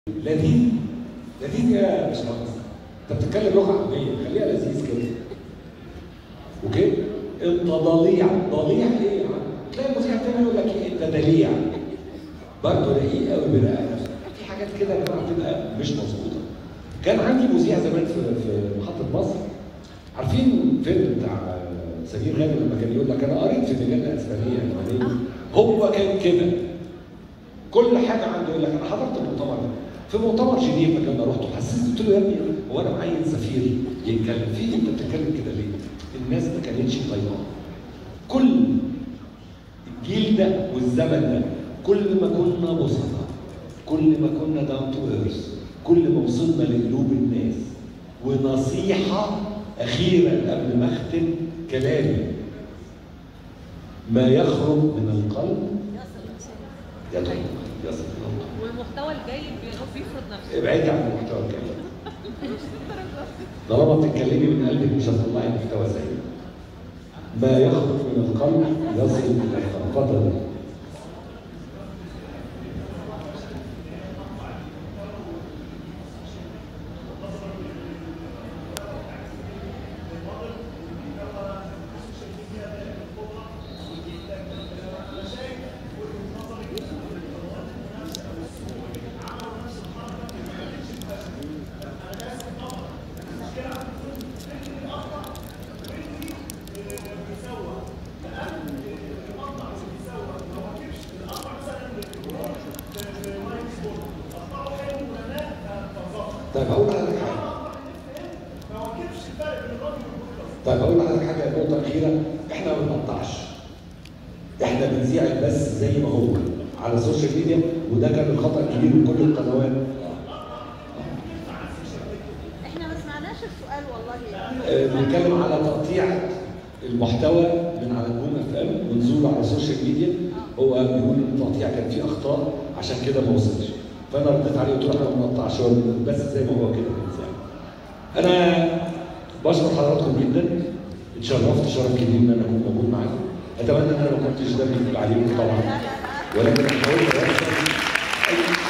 لذيذ لذيذ يا باشمهندس انت بتتكلم لغه عربيه خليها لذيذ كده اوكي انت ضليع ضليع ايه يا عم تلاقي المذيع التاني يقول لك ايه انت دليع برضه رقيق قوي برقه نفسه في حاجات كده يا جماعه بتبقى مش مظبوطه كان عندي مذيع زمان في في محطه مصر عارفين الفيلم بتاع سمير غانم لما كان يقول لك انا قريت في مجله اسبانيه المانيه هو كان كده كل حاجه عنده يقول لك انا حضرت المؤتمر ده في مؤتمر جنيف لما رحت حسيت قلت له يا ابني هو انا معين سفير يتكلم في انت بتتكلم كده ليه؟ الناس ما كانتش طايقاه كل الجيل ده والزمن ده كل ما كنا بسطاء كل ما كنا داون تو ايرث كل ما وصلنا لقلوب الناس ونصيحه اخيرا قبل ما اختم كلامي ما يخرج من القلب يدخل يصل الى الله والمحتوى الجاي بيفرض نفسه ابعدي عن المحتوى الجاي طالما بتتكلمي من قلبك مش هتطلعي محتوى زي ما يخرج من القلب يصل الى القلب اتفضل طيب هقول لحضرتك حاجه طيب هقول لحضرتك حاجه نقطه اخيره احنا ما بنقطعش احنا بنذيع البث زي ما هو على السوشيال ميديا وده كان الخطا الكبير من كل القنوات احنا ما سمعناش السؤال والله آه، بنتكلم على تقطيع المحتوى من على نجوم اف ام ونزوله على السوشيال ميديا هو بيقول ان التقطيع كان فيه اخطاء عشان كده ما وصلش فانا رديت عليه قلت له احنا ما بنقطعش هو بس زي ما هو كده بنذيع انا بشكر حضراتكم جدا اتشرفت شرف كبير ان انا اكون موجود معاكم اتمنى ان انا ما كنتش دمي تقيل عليكم طبعا ولكن حاولت اوصل اي